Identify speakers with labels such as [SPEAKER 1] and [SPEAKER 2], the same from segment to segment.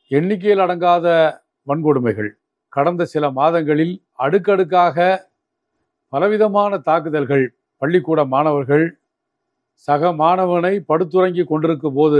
[SPEAKER 1] எண்ணிக்கையில் அடங்காத வன்கொடுமைகள் கடந்த சில மாதங்களில் அடுக்கடுக்காக பலவிதமான தாக்குதல்கள் பள்ளிக்கூட மாணவர்கள் சக மாணவனை படுத்துறங்கி கொண்டிருக்கும் போது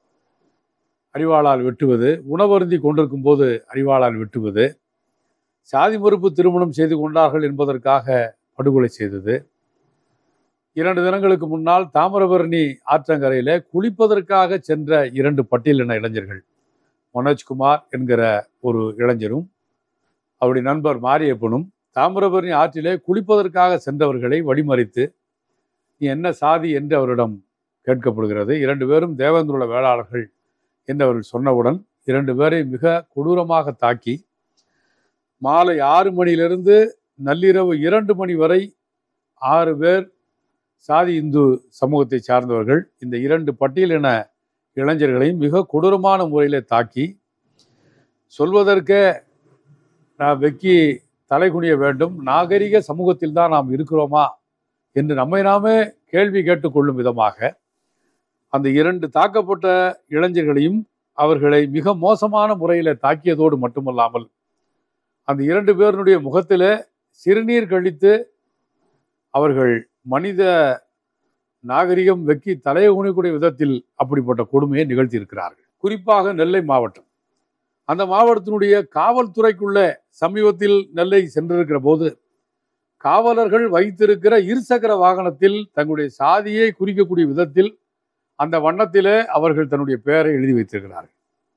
[SPEAKER 1] அறிவாளால் வெட்டுவது உணவருந்தி கொண்டிருக்கும் போது அறிவாளால் வெட்டுவது சாதி மறுப்பு திருமணம் செய்து கொண்டார்கள் என்பதற்காக படுகொலை செய்தது இரண்டு தினங்களுக்கு முன்னால் தாமிரபரணி ஆற்றங்கரையில் குளிப்பதற்காக சென்ற இரண்டு பட்டியலின இளைஞர்கள் மனோஜ்குமார் என்கிற ஒரு இளைஞரும் அவருடைய நண்பர் மாரியப்பனும் தாமிரபரணி ஆற்றிலே குளிப்பதற்காக சென்றவர்களை வழிமறித்து நீ என்ன சாதி என்று அவரிடம் கேட்கப்படுகிறது இரண்டு பேரும் தேவேந்திரோட வேளாளர்கள் என்று அவர்கள் சொன்னவுடன் இரண்டு பேரை மிக கொடூரமாக தாக்கி மாலை ஆறு மணியிலிருந்து நள்ளிரவு இரண்டு மணி வரை ஆறு பேர் சாதி இந்து சமூகத்தை சார்ந்தவர்கள் இந்த இரண்டு பட்டியலின இளைஞர்களையும் மிக கொடூரமான முறையில் தாக்கி சொல்வதற்கே நான் வெக்கி தலைகுனிய வேண்டும் நாகரிக சமூகத்தில் தான் நாம் இருக்கிறோமா என்று நம்மை நாமே கேள்வி கேட்டுக்கொள்ளும் விதமாக அந்த இரண்டு தாக்கப்பட்ட இளைஞர்களையும் அவர்களை மிக மோசமான முறையில் தாக்கியதோடு மட்டுமல்லாமல் அந்த இரண்டு பேருடைய முகத்தில் சிறுநீர் கழித்து அவர்கள் மனித நாகரிகம் வெக்கி தலையை குனிக்கூடிய விதத்தில் அப்படிப்பட்ட கொடுமையை நிகழ்த்தியிருக்கிறார்கள் குறிப்பாக நெல்லை மாவட்டம் அந்த மாவட்டத்தினுடைய காவல்துறைக்குள்ள சமீபத்தில் நெல்லை சென்றிருக்கிற போது காவலர்கள் வைத்திருக்கிற இருசக்கர வாகனத்தில் தங்களுடைய சாதியை குறிக்கக்கூடிய விதத்தில் அந்த வண்ணத்திலே அவர்கள் தன்னுடைய பெயரை எழுதி வைத்திருக்கிறார்கள்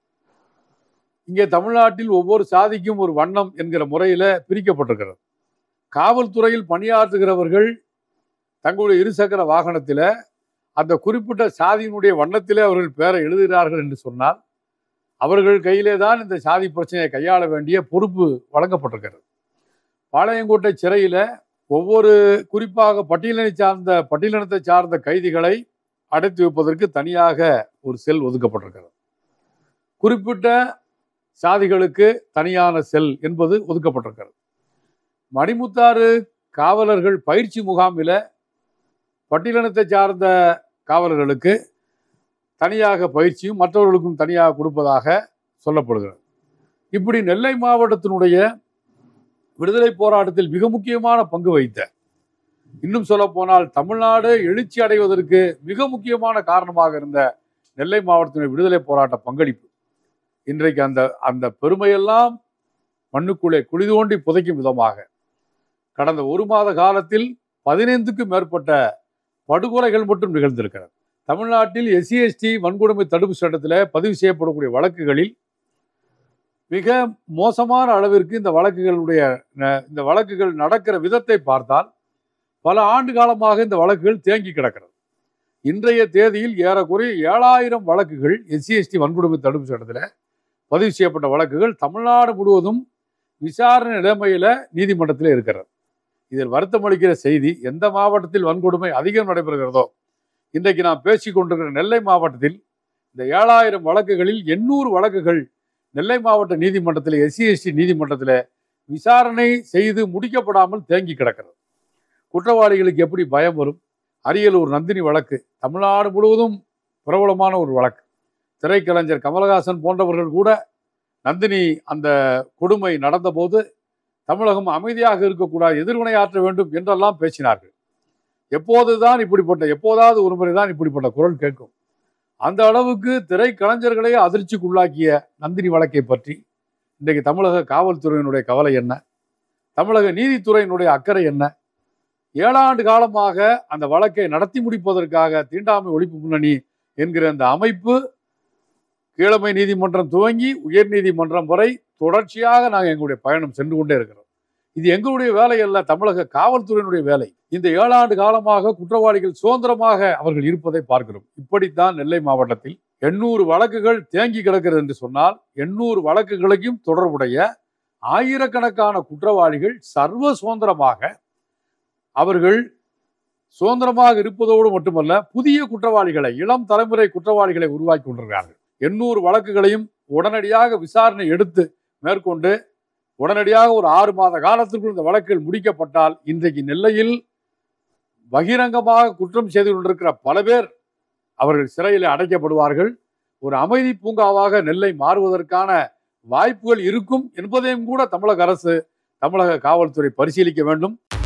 [SPEAKER 1] இங்கே தமிழ்நாட்டில் ஒவ்வொரு சாதிக்கும் ஒரு வண்ணம் என்கிற முறையில பிரிக்கப்பட்டிருக்கிறது காவல்துறையில் பணியாற்றுகிறவர்கள் தங்களுடைய இருசக்கர வாகனத்தில் அந்த குறிப்பிட்ட சாதியினுடைய வண்ணத்திலே அவர்கள் பெயரை எழுதுகிறார்கள் என்று சொன்னால் அவர்கள் கையிலே தான் இந்த சாதி பிரச்சனையை கையாள வேண்டிய பொறுப்பு வழங்கப்பட்டிருக்கிறது பாளையங்கோட்டை சிறையில ஒவ்வொரு குறிப்பாக பட்டியலினை சார்ந்த பட்டியலினத்தை சார்ந்த கைதிகளை அடைத்து வைப்பதற்கு தனியாக ஒரு செல் ஒதுக்கப்பட்டிருக்கிறது குறிப்பிட்ட சாதிகளுக்கு தனியான செல் என்பது ஒதுக்கப்பட்டிருக்கிறது மணிமுத்தாறு காவலர்கள் பயிற்சி முகாமில் பட்டியலினத்தை சார்ந்த காவலர்களுக்கு தனியாக பயிற்சியும் மற்றவர்களுக்கும் தனியாக கொடுப்பதாக சொல்லப்படுகிறது இப்படி நெல்லை மாவட்டத்தினுடைய விடுதலை போராட்டத்தில் மிக முக்கியமான பங்கு வைத்த இன்னும் சொல்ல போனால் தமிழ்நாடு எழுச்சி அடைவதற்கு மிக முக்கியமான காரணமாக இருந்த நெல்லை மாவட்டத்தினுடைய விடுதலை போராட்ட பங்களிப்பு இன்றைக்கு அந்த அந்த பெருமையெல்லாம் மண்ணுக்குள்ளே குழி தோண்டி புதைக்கும் விதமாக கடந்த ஒரு மாத காலத்தில் பதினைந்துக்கும் மேற்பட்ட படுகொலைகள் மட்டும் நிகழ்ந்திருக்கிறது தமிழ்நாட்டில் எஸ்சி எஸ்டி வன்கொடுமை தடுப்பு சட்டத்தில் பதிவு செய்யப்படக்கூடிய வழக்குகளில் மிக மோசமான அளவிற்கு இந்த வழக்குகளுடைய ந- இந்த வழக்குகள் நடக்கிற விதத்தை பார்த்தால் பல ஆண்டு காலமாக இந்த வழக்குகள் தேங்கி கிடக்கிறது இன்றைய தேதியில் ஏறக்குறைய ஏழாயிரம் வழக்குகள் எஸ்சி எஸ்டி வன்கொடுமை தடுப்பு சட்டத்தில் பதிவு செய்யப்பட்ட வழக்குகள் தமிழ்நாடு முழுவதும் விசாரணை நிலைமையில நீதிமன்றத்தில் இருக்கிறது இதில் வருத்தம் அளிக்கிற செய்தி எந்த மாவட்டத்தில் வன்கொடுமை அதிகம் நடைபெறுகிறதோ இன்றைக்கு நாம் பேசிக் கொண்டிருக்கிற நெல்லை மாவட்டத்தில் இந்த ஏழாயிரம் வழக்குகளில் எண்ணூறு வழக்குகள் நெல்லை மாவட்ட நீதிமன்றத்தில் எஸ்சி எஸ்டி நீதிமன்றத்தில் விசாரணை செய்து முடிக்கப்படாமல் தேங்கி கிடக்கிறது குற்றவாளிகளுக்கு எப்படி பயம் வரும் அரியலூர் நந்தினி வழக்கு தமிழ்நாடு முழுவதும் பிரபலமான ஒரு வழக்கு திரைக்கலைஞர் கமலஹாசன் போன்றவர்கள் கூட நந்தினி அந்த கொடுமை நடந்தபோது தமிழகம் அமைதியாக இருக்கக்கூடாது எதிர்வினையாற்ற வேண்டும் என்றெல்லாம் பேசினார்கள் எப்போதுதான் இப்படிப்பட்ட எப்போதாவது ஒரு முறை தான் இப்படிப்பட்ட குரல் கேட்கும் அந்த அளவுக்கு திரைக்கலைஞர்களே அதிர்ச்சிக்குள்ளாக்கிய நந்தினி வழக்கை பற்றி இன்றைக்கு தமிழக காவல்துறையினுடைய கவலை என்ன தமிழக நீதித்துறையினுடைய அக்கறை என்ன ஏழாண்டு காலமாக அந்த வழக்கை நடத்தி முடிப்பதற்காக தீண்டாமை ஒழிப்பு முன்னணி என்கிற அந்த அமைப்பு கீழமை நீதிமன்றம் துவங்கி உயர் நீதிமன்றம் வரை தொடர்ச்சியாக நாங்கள் எங்களுடைய பயணம் சென்று கொண்டே இருக்கிறோம் இது எங்களுடைய வேலை அல்ல தமிழக காவல்துறையினுடைய வேலை இந்த ஏழாண்டு காலமாக குற்றவாளிகள் சுதந்திரமாக அவர்கள் இருப்பதை பார்க்கிறோம் இப்படித்தான் நெல்லை மாவட்டத்தில் எண்ணூறு வழக்குகள் தேங்கி கிடக்கிறது என்று சொன்னால் எண்ணூறு வழக்குகளையும் தொடர்புடைய ஆயிரக்கணக்கான குற்றவாளிகள் சர்வ சுதந்திரமாக அவர்கள் சுதந்திரமாக இருப்பதோடு மட்டுமல்ல புதிய குற்றவாளிகளை இளம் தலைமுறை குற்றவாளிகளை உருவாக்கி கொண்டிருக்கிறார்கள் எண்ணூறு வழக்குகளையும் உடனடியாக விசாரணை எடுத்து மேற்கொண்டு உடனடியாக ஒரு ஆறு மாத காலத்திற்குள் இந்த வழக்குகள் முடிக்கப்பட்டால் இன்றைக்கு நெல்லையில் பகிரங்கமாக குற்றம் செய்து கொண்டிருக்கிற பல பேர் அவர்கள் சிறையில் அடைக்கப்படுவார்கள் ஒரு அமைதி பூங்காவாக நெல்லை மாறுவதற்கான வாய்ப்புகள் இருக்கும் என்பதையும் கூட தமிழக அரசு தமிழக காவல்துறை பரிசீலிக்க வேண்டும்